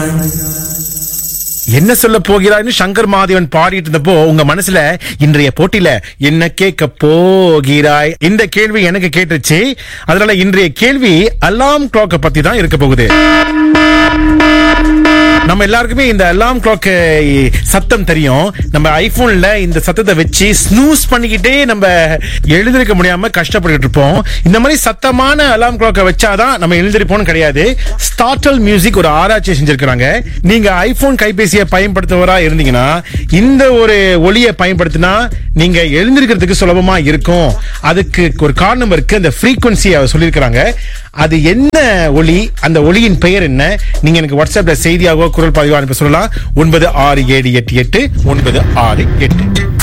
என்ன சொல்ல போகிறாய்னு சங்கர் மாதேவன் பாடிட்டு இருந்தப்போ உங்க மனசுல இன்றைய போட்டியில என்ன கேட்க போகிறாய் இந்த கேள்வி எனக்கு கேட்டுச்சு அதனால இன்றைய கேள்வி அலாம் கிளாக்க பத்தி தான் இருக்க போகுது நம்ம எல்லாருக்குமே இந்த அலாம் கிளாக் சத்தம் தெரியும் நம்ம ஐபோன்ல இந்த சத்தத்தை வச்சு ஸ்னூஸ் பண்ணிக்கிட்டே நம்ம எழுந்திருக்க முடியாம கஷ்டப்பட்டுட்டு இருப்போம் இந்த மாதிரி சத்தமான அலாம் கிளாக்க வச்சாதான் நம்ம எழுந்திருப்போம்னு கிடையாது ஸ்டார்டல் மியூசிக் ஒரு ஆராய்ச்சி செஞ்சிருக்கிறாங்க நீங்க ஐபோன் கைபேசியை பயன்படுத்துவரா இருந்தீங்கன்னா இந்த ஒரு ஒளியை பயன்படுத்தினா நீங்க எழுந்திருக்கிறதுக்கு சுலபமா இருக்கும் அதுக்கு ஒரு காரணம் இருக்கு அந்த frequency அவர் சொல்லியிருக்கிறாங்க அது என்ன ஒளி அந்த ஒளியின் பெயர் என்ன நீங்க எனக்கு வாட்ஸ்அப்ல செய்தியாகவோ குரல் பதிவோ அனுப்ப சொல்லலாம் ஒன்பது ஆறு ஏழு எட்டு எட்டு ஒன்பது ஆறு எட்டு